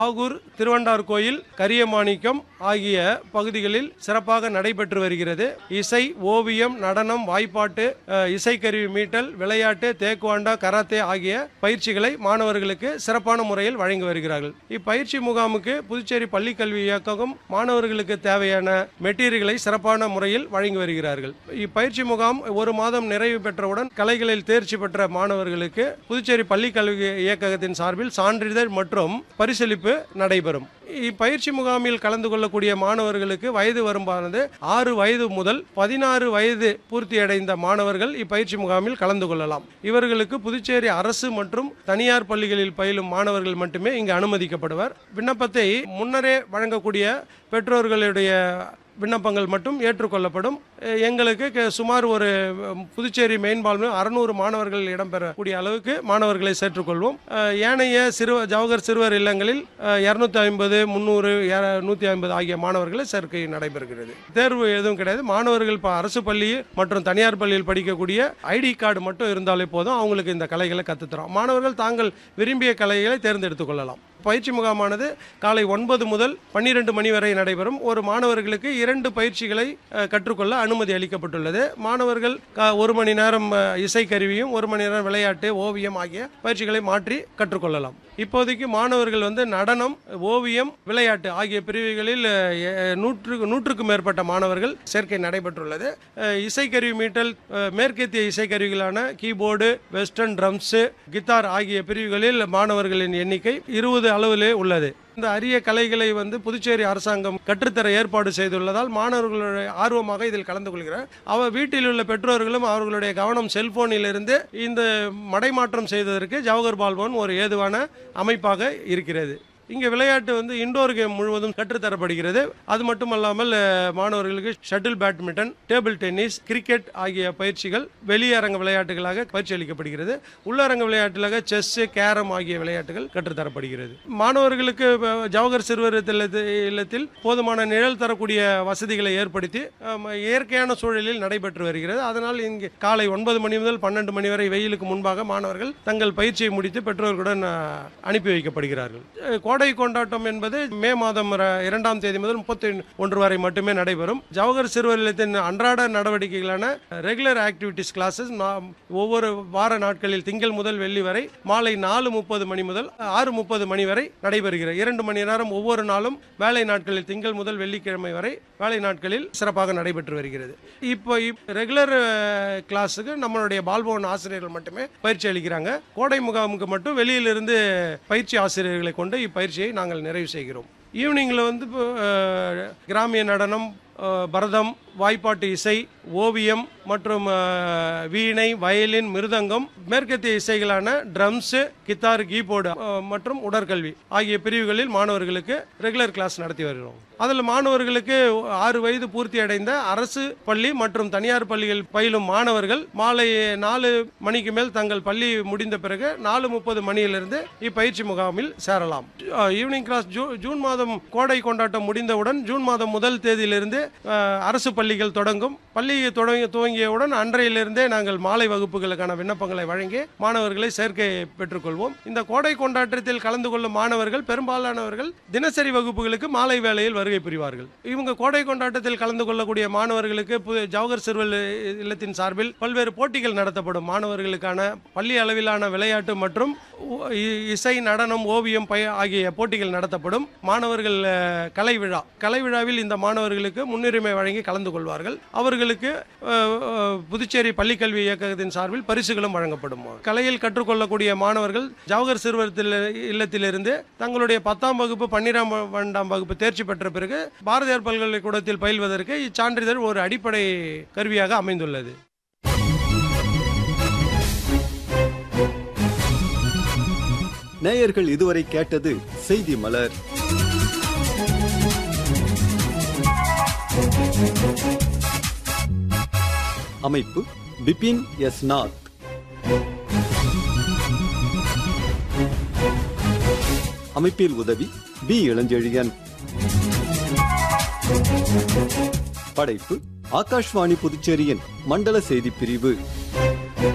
ஆகூர் திருவண்டார் கோயில் கரியமாணிக்கம் ஆகிய பகுதிகளில் சிறப்பாக நடைபெற்று வருகிறது இசை ஓவியம் நடனம் வாய்ப்பாட்டு அஹ், இசைக்கருவி மீட்டல் விளையாட்டு தேக்குவாண்டா கராத்தே ஆகிய பயிற்சிகளை மாணவர்களுக்கு சிறப்பான முறையில் வழங்கி வருகிறார்கள் இப்பயிற்சி முகாமுக்கு புதுச்சேரி பள்ளிக்கல்வி இயக்ககம் மாணவர்களுக்கு தேவையான மெட்டீரியல்களை சிறப்பான முறையில் வழங்கி வருகிறார்கள் இப்பயிற்சி முகாம் ஒரு மாதம் நிறைவு பெற்றவுடன் கலைகளில் தேர்ச்சி பெற்ற மாணவர்களுக்கு புதுச்சேரி பள்ளிக்கல்வி இயக்ககத்தின் சார்பில் சான்றிதழ் மற்றும் பரிசளிப்பு நடைபெறும் இப்பயிற்சி முகாமில் கலந்து கொள்ளக்கூடிய மாணவர்களுக்கு வயது வரம்பானது ஆறு வயது முதல் பதினாறு வயது பூர்த்தியடைந்த மாணவர்கள் இப்பயிற்சி முகாமில் கலந்து கொள்ளலாம் இவர்களுக்கு புதுச்சேரி அரசு மற்றும் தனியார் பள்ளிகளில் பயிலும் மாணவர்கள் மட்டுமே இங்கு அனுமதிக்கப்படுவர் விண்ணப்பத்தை முன்னரே வழங்கக்கூடிய பெற்றோர்களுடைய விண்ணப்பங்கள் மட்டும் ஏற்றுக்கொள்ளப்படும் எ- எங்களுக்கு க- சுமார் ஒரு ம், புதுச்சேரி மெயின்பால்மே அறுநூறு மாணவர்கள் இடம்பெறக்கூடிய அளவுக்கு மாணவர்களை சேர்த்துக்கொள்வோம் அஹ், ஏனைய சிறு ஜவஹர் சிறுவர் இல்லங்களில் இரநூத்தி ஐம்பது முந்நூறு நூற்றி ஐம்பது ஆகிய மாணவர்களை சேர்க்கை நடைபெறுகிறது தேர்வு எதுவும் கிடையாது மாணவர்கள் இப்போ அரசு பள்ளி மற்றும் தனியார் பள்ளியில் படிக்கக்கூடிய ஐடி கார்டு மட்டும் இருந்தாலே போதும் அவங்களுக்கு இந்த கலைகளை கற்றுத்தரோம் மாணவர்கள் தாங்கள் விரும்பிய கலைகளை தேர்ந்தெடுத்துக் கொள்ளலாம் பயிற்சி முகாமானது காலை ஒன்பது முதல் பன்னிரெண்டு மணி வரை நடைபெறும் ஒரு மாணவர்களுக்கு இரண்டு பயிற்சிகளை அஹ், கற்றுக்கொள்ள அனுமதி அளிக்கப்பட்டுள்ளது மாணவர்கள் க- ஒரு மணி நேரம் அஹ், இசைக்கருவியும் ஒரு மணி நேரம் விளையாட்டு ஓவியம் ஆகிய பயிற்சிகளை மாற்றி கற்றுக்கொள்ளலாம் இப்போதைக்கு மாணவர்கள் வந்து நடனம் ஓவியம் விளையாட்டு ஆகிய பிரிவுகளில் அஹ், எ- நூற்று நூற்றுக்கும் மேற்பட்ட மாணவர்கள் சேர்க்கை நடைபெற்றுள்ளது அஹ், இசைக்கருவி மீட்டல் அஹ், மேற்கத்திய இசைக்கருவிகளான கீபோர்டு வெஸ்டர்ன் ட்ரம்ஸு கித்தார் ஆகிய பிரிவுகளில் மாணவர்களின் எண்ணிக்கை இருபது அளவிலே உள்ளது இந்த அரிய கலைகளை வந்து புதுச்சேரி அரசாங்கம் கற்றுத்தர ஏற்பாடு செய்துள்ளதால் மாணவர்களுடைய ஆர்வமாக இதில் கலந்து கொள்கிறார் அவ வீட்டில் உள்ள பெற்றோர்களும் அவர்களுடைய கவனம் செல்போனிலிருந்து இந்த மடைமாற்றம் செய்வதற்கு ஜவஹர் பால்பவன் ஒரு ஏதுவான அமைப்பாக இருக்கிறது இங்கே விளையாட்டு வந்து இண்டோர் கேம் முழுவதும் கற்றுத்தரப்படுகிறது அது மட்டுமல்லாமல் அஹ், மாணவர்களுக்கு shuttle badminton table tennis cricket ஆகிய பயிற்சிகள் வெளியரங்க விளையாட்டுகளாக பயிற்சி அளிக்கப்படுகிறது உள்ளரங்க விளையாட்டுகளாக செஸ் கேரம் ஆகிய விளையாட்டுகள் கற்றுத்தரப்படுகிறது மாணவர்களுக்கு அஹ், ஜவஹர் சிறுவர் இல்லத்து- இல்லத்தில் போதுமான நிழல் தரக்கூடிய வசதிகளை ஏற்படுத்தி அஹ், இயற்கையான சூழலில் நடைபெற்று வருகிறது அதனால் இங்கு காலை ஒன்பது மணி முதல் பன்னெண்டு மணி வரை வெயிலுக்கு முன்பாக மாணவர்கள் தங்கள் பயிற்சியை முடித்து பெற்றோர்களுடன் அஹ், அனுப்பி வைக்கப்படுகிறார்கள் அஹ், கோடை கொண்டாட்டம் என்பது மே மாதம் ர- இரண்டாம் தேதி முதல் முப்பத்தி ஒன்று வரை மட்டுமே நடைபெறும் ஜவஹர் சிறுவர் இல்லத்தின் அன்றாட நடவடிக்கைகளான ரெகுலர் ஆக்டிவிட்டிஸ் கிளாஸஸ் ஒவ்வொரு வார நாட்களில் திங்கள் முதல் வெள்ளி வரை மாலை நாலு முப்பது மணி முதல் ஆறு முப்பது மணி வரை நடைபெறுகிறது இரண்டு மணி நேரம் ஒவ்வொரு நாளும் வேலை நாட்களில் திங்கள் முதல் வெள்ளிக்கிழமை வரை வேலை நாட்களில் சிறப்பாக நடைபெற்று வருகிறது இப்போ ரெகுலர் கிளாஸுக்கு நம்மளுடைய பால்பவன் ஆசிரியர்கள் மட்டுமே பயிற்சி அளிக்கிறாங்க கோடை முகாமுக்கு மட்டும் வெளியிலிருந்து பயிற்சி ஆசிரியர்களை கொண்டு இப்பயிற்சியை நாங்கள் நிறைவு செய்கிறோம் ஈவினிங்கில் வந்து இப்போ, அஹ், கிராமிய நடனம் அஹ், பரதம் வாய்ப்பாட்டு இசை ஓவியம் மற்றும் அஹ், வீணை வயலின் மிருதங்கம் மேற்கத்திய இசைகளான ட்ரம்ஸு கித்தார் கீபோர்டு அஹ், மற்றும் உடற்கல்வி ஆகிய பிரிவுகளில் மாணவர்களுக்கு ரெகுலர் கிளாஸ் நடத்தி வருகிறோம் அதில் மாணவர்களுக்கு ஆறு வயது பூர்த்தி அடைந்த அரசு பள்ளி மற்றும் தனியார் பள்ளிகள் பயிலும் மாணவர்கள் மாலை நாலு மணிக்கு மேல் தங்கள் பள்ளி முடிந்த பிறகு நாலு முப்பது மணியிலிருந்து இப்பயிற்சி முகாமில் சேரலாம் அஹ், ஈவினிங் கிளாஸ் ஜூ ஜூன் மாதம் கோடை கொண்டாட்டம் முடிந்தவுடன் ஜூன் மாதம் முதல் தேதியிலிருந்து அஹ், அரசு பள்ளிகள் தொடங்கும் பள்ளி தொடங்கி துவங்கியவுடன் அன்றையிலிருந்தே நாங்கள் மாலை வகுப்புகளுக்கான விண்ணப்பங்களை வழங்கி மாணவர்களை சேர்க்கை பெற்றுக்கொள்வோம் இந்த கோடை கொண்டாட்டத்தில் கலந்து கொள்ளும் மாணவர்கள் பெரும்பாலானவர்கள் தினசரி வகுப்புகளுக்கு மாலை வேளையில் வருகை புரிவார்கள் இவங்க கோடை கொண்டாட்டத்தில் கலந்து கொள்ளக்கூடிய மாணவர்களுக்கு பு- ஜவஹர் சிறுவர் இல்லத்தின் சார்பில் பல்வேறு போட்டிகள் நடத்தப்படும் மாணவர்களுக்கான பள்ளி அளவிலான விளையாட்டு மற்றும் உ- இ- இசை நடனம் ஓவியம் பய ஆகிய போட்டிகள் நடத்தப்படும் மாணவர்கள் அஹ், கலை விழா கலை விழாவில் இந்த மாணவர்களுக்கு முன்னுரிமை வழங்கி கலந்து கொள்வார்கள் அவர்களுக்கு அஹ், அஹ், புதுச்சேரி பள்ளிக்கல்வி இயக்ககத்தின் சார்பில் பரிசுகளும் வழங்கப்படும் கலையில் கற்றுக்கொள்ளக்கூடிய மாணவர்கள் ஜவஹர் சிறுவர் தில்ல- இல்லத்திலிருந்து தங்களுடைய பத்தாம் வகுப்பு பன்னிராம் பன்னெண்டாம் வகுப்பு தேர்ச்சி பெற்ற பிறகு பாரதியார் பல்கலைக்கூடத்தில் பயில்வதற்கு இச்சான்றிதழ் ஒரு அடிப்படை கருவியாக அமைந்துள்ளது நேயர்கள் இதுவரை கேட்டது செய்தி மலர் அமைப்பு பிபின் எஸ் நாத் அமைப்பில் உதவி பி இளஞ்செழியன் படைப்பு ஆகாஷ்வாணி புதுச்சேரியின் மண்டல செய்திப் பிரிவு